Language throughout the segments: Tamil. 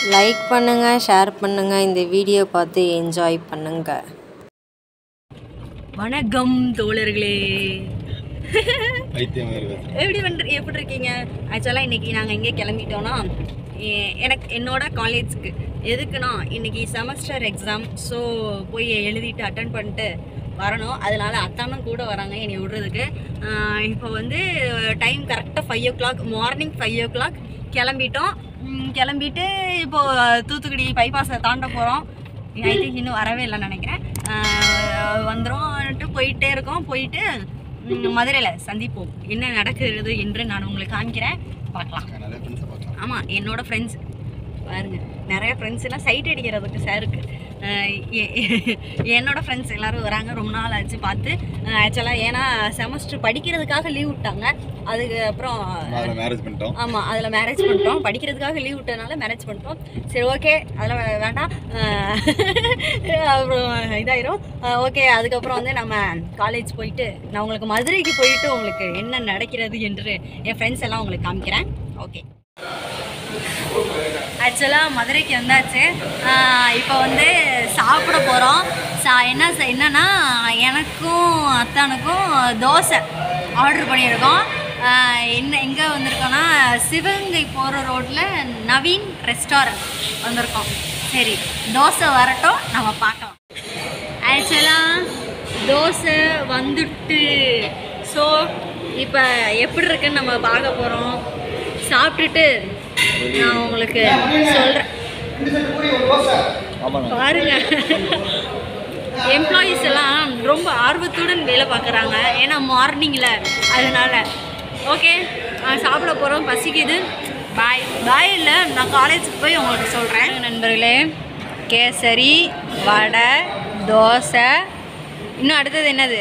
லைக் பண்ணுங்கள் ஷேர் பண்ணுங்கள் இந்த வீடியோ பார்த்து என்ஜாய் பண்ணுங்கள் வணக்கம் தோழர்களே வைத்தியம் வேறு எப்படி பண்ற எப்படி இருக்கீங்க ஆக்சுவலாக இன்னைக்கு நாங்கள் எங்கே கிளம்பிட்டோம்னா எ- எனக்கு என்னோட காலேஜ்க்கு எதுக்குன்னா இன்னைக்கு செமஸ்டர் எக்ஸாம் ஸோ போய் எழுதிட்டு அட்டன் பண்ணிட்டு வரணும் அதனால அத்தானும் கூட வராங்க என்னை விடுறதுக்கு ஆஹ் இப்போ வந்து டைம் கரெக்டாக five o'clock morning five o'clock கிளம்பிட்டோம் ம், கிளம்பிட்டு இப்போ தூத்துக்குடி பைபாஸை தாண்ட போகிறோம் ஐ திங்க் இன்னும் வரவே இல்லைன்னு நினைக்கிறேன் வந்துடும் போயிட்டே இருக்கோம் போயிட்டு மதுரையில் சந்திப்போம் என்ன நடக்கிறது என்று நான் உங்களுக்கு காமிக்கிறேன் பார்க்கலாம் நிறைய ஃப்ரெண்ட்ஸை பார்க்கலாம் ஆமாம் என்னோட ஃப்ரெண்ட்ஸ் பாருங்க நிறைய ஃப்ரெண்ட்ஸ் எல்லாம் சைட் அடிக்கிறதுக்கு சாருக்கு என்னோட ஃப்ரெண்ட்ஸ் எல்லாரும் வராங்க ரொம்ப நாள் ஆச்சு பார்த்து ஆக்சுவலாக ஏன்னா செமஸ்டர் படிக்கிறதுக்காக லீவ் விட்டாங்க அதுக்கு அப்புறம் அதில் மேரேஜ் பண்ணிட்டோம் ஆமாம் அதில் மேரேஜ் பண்ணிட்டோம் படிக்கிறதுக்காக லீவ் விட்டனால மேரேஜ் பண்ணிட்டோம் சரி ஓகே அதெல்லாம் வே- வேண்டாம் அஹ் அப்புறம் இதாயிரும் ஓகே அதுக்கப்புறம் வந்து நம்ம காலேஜ் போயிட்டு நான் உங்களுக்கு மதுரைக்கு போயிட்டு உங்களுக்கு என்ன நடக்கிறது என்று என் ஃப்ரெண்ட்ஸ் எல்லாம் உங்களுக்கு காமிக்கிறேன் ஓகே ஆக்சுவலாக மதுரைக்கு வந்தாச்சு இப்போ வந்து சாப்பிட போகிறோம் சா என்ன ச- என்னன்னா எனக்கும் அத்தானுக்கும் தோசை ஆர்டர் பண்ணியிருக்கோம் ஆஹ் என்ன எங்கே வந்திருக்கோன்னா சிவகங்கை போகிற ரோட்டில் நவீன் ரெஸ்டாரண்ட் வந்திருக்கோம் சரி தோசை வரட்டும் நம்ம பார்க்கலாம் ஆக்சுவலாக தோசை வந்துட்டு ஸோ இப்போ எப்படி இருக்குன்னு நம்ம பார்க்க போகிறோம் சாப்பிட்டுட்டு நான் உங்களுக்கு சொல்கிறேன் பாருங்க எம்ப்ளாயீஸ் எல்லாம் ரொம்ப ஆர்வத்துடன் வேலை பார்க்குறாங்க ஏன்னா மார்னிங்கில் அதனால ஓகே சாப்பிட போகிறோம் பசிக்குது பாய் பாய் இல்லை நான் காலேஜுக்கு போய் உங்களுக்கு சொல்கிறேன் நண்பர்களே கேசரி வடை தோசை இன்னும் அடுத்தது என்னது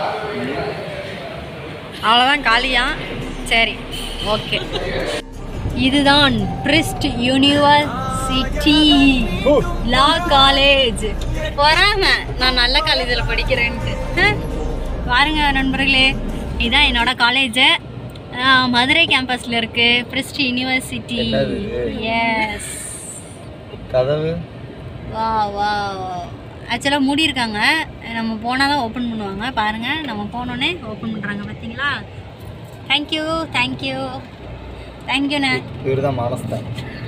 அவ்வளோதான் காலியா சரி ஓகே இதுதான் பிரிஸ்ட் யூனிவர்சிட்டி லா காலேஜ் வராம நான் நல்ல காலேஜில் படிக்கிறேன்ட்டு ஹம். பாருங்க நண்பர்களே இதுதான் என்னோட காலேஜ் மதுரை கேம்பஸில் இருக்கு பிரிஸ்ட் யூனிவர்சிட்டி என்னது? எஸ் கதவு வா வா ஆக்சுவலாக மூடி இருக்காங்க நம்ம போனால் தான் ஓப்பன் பண்ணுவாங்க பாருங்கள் நம்ம போனோடனே ஓப்பன் பண்ணுறாங்க பார்த்தீங்களா தேங்க்யூ தேங்க்யூ தேங்க்யூண்ணே இவர் தான் மானஸ்தான்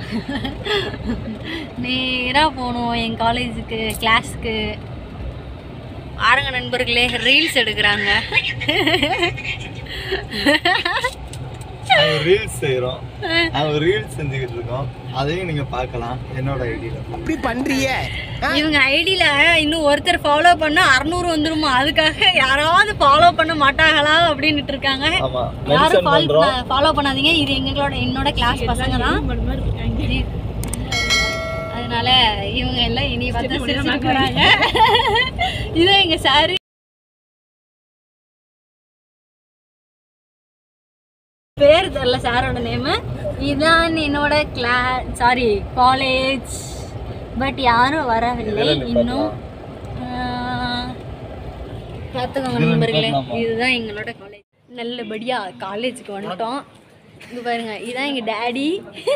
நேராக போகணும் என் காலேஜுக்கு கிளாஸ்க்கு ஆரங்க நண்பர்களே ரீல்ஸ் எடுக்கிறாங்க நாங்கள் ரீல்ஸ் செய்கிறோம் நாங்கள் ரீல்ஸ் செஞ்சுக்கிட்டு இருக்கோம் அதையும் நீங்கள் பார்க்கலாம் என்னோட ஐடியில் இவங்க ஐடியில் இன்னும் ஒருத்தர் ஃபாலோ பண்ணால் அறநூறு வந்துருமா அதுக்காக யாராவது ஃபாலோ பண்ண மாட்டாங்களா அப்படின்னுட்டு இருக்காங்க ஆமாம் யாரும் மென்ஷன் பண்ணுறோம் ஃபாலோ பண்ணாதீங்க இது எங்களோட என்னோட கிளாஸ் பசங்க தான் அதனால இவங்க எல்லாம் இனி பார்த்தா சிரிச்சுட்டு போறாங்க இது எங்க சாரு பேர் தெரியல சாரோட நேமு இதான் என்னோட கிளா சாரி காலேஜ் பட் யாரும் வரவில்லை இன்னும் ஆஹ், பார்த்துக்கோங்க இதுல நண்பர்களே பார்க்கலாமா? இதுதான் எங்களோட காலேஜ் நல்லபடியா காலேஜுக்கு வந்துட்டோம் இங்க பாருங்க இதான் எங்க டேடி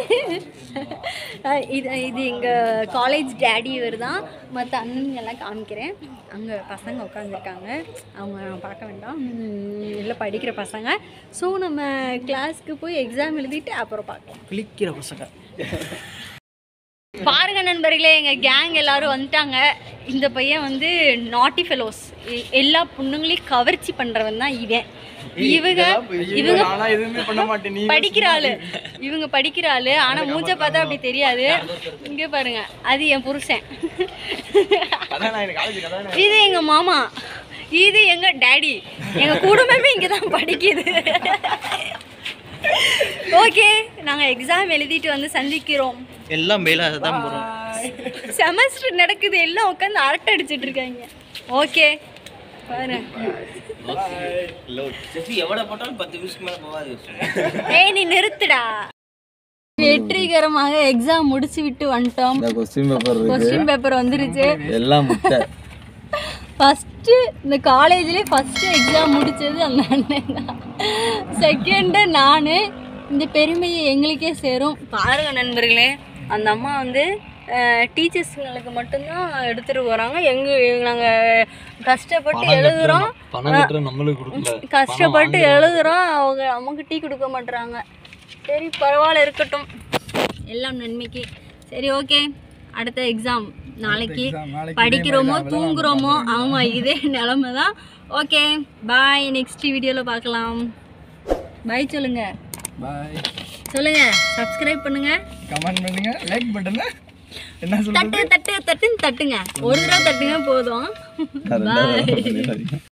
இது இது எங்க காலேஜ் டேடி இவர் தான் மற்ற அண்ணங்கெல்லாம் காமிக்கிறேன் அங்கே பசங்க உட்காந்துருக்காங்க அவங்க நான் பார்க்க வேண்டாம் உம், எல்லாம் படிக்கிற பசங்க ஸோ நம்ம கிளாஸ்க்கு போய் எக்ஸாம் எழுதிட்டு அப்புறம் பார்க்கலாம் கிளிக்கிற பசங்க பாருங்க நண்பர்களே எங்க கேங் எல்லாரும் வந்துட்டாங்க இந்த பையன் வந்து நாட்டி ஃபெலோஸ் எல்லா பொண்ணுங்களையும் கவர்ச்சி பண்றவன் தான் இவன் இவங்க இவங்க நானா எதுவுமே பண்ண மாட்டேன் நீ படிக்கிற ஆளு இவங்க படிக்கிற ஆளு ஆனா மூஞ்ச பார்த்தா அப்படி தெரியாது இங்க பாருங்க அது என் புருஷன் அதான் நான் எனக்கு காலேஜ் கதை இது எங்க மாமா இது எங்க டாடி எங்க குடும்பமே இங்க தான் படிக்குது ஓகே நாங்க எக்ஸாம் எழுதிட்டு வந்து சந்திக்கிறோம் எல்லாம் மேல தான் போறோம் செமஸ்டர் நடக்குது எல்லாம் உட்காந்து அரட்டை அடிச்சிட்டு இருக்காங்க ஓகே பாரு எவ்வளவு போட்டாலும் பத்து நிமிஷம் மேல போகாது ஏய் நீ நிறுத்துடா வெற்றிகரமாக எக்ஸாம் முடிச்சு விட்டு வந்துட்டோம் இந்த கொஸ்டின் பேப்பர் கொஸ்டின் பேப்பர் வந்துருச்சு எல்லாம் முட்டை ஃபஸ்ட்டு இந்த காலேஜ்லேயே ஃபஸ்ட்டு எக்ஸாம் முடித்தது அந்த அண்ணன் தான் செகண்டு நான் இந்த பெருமையை எங்களுக்கே சேரும் பாருங்க நண்பர்களே அந்த அம்மா வந்து டீச்சர்ஸுங்களுக்கு மட்டும்தான் எடுத்துகிட்டு போகிறாங்க எங்கள் நாங்கள் கஷ்டப்பட்டு எழுதுகிறோம் பணம் கட்டுற நம்மளுக்கு கொடுக்கல கஷ்டப்பட்டு எழுதுகிறோம் அவங்க நமக்கு டீ கொடுக்க மாட்டுறாங்க சரி பரவாயில்ல இருக்கட்டும் எல்லாம் நன்மைக்கு சரி ஓகே அடுத்த எக்ஸாம் நாளைக்கு படிக்கிறோமோ தூங்குறோமோ ஆமாம் இதே நிலமை தான் ஓகே பாய் நெக்ஸ்ட் வீடியோவில் பார்க்கலாம் பாய் சொல்லுங்க பாய் சொல்லுங்க சப்ஸ்கிரைப் பண்ணுங்க கமெண்ட் பண்ணுங்க லைக் பட்டன என்ன தட்டு தட்டு தட்டுன்னு தட்டுங்க ஒரு தடவை தட்டுங்க போதும் பாய் சொல்லுங்க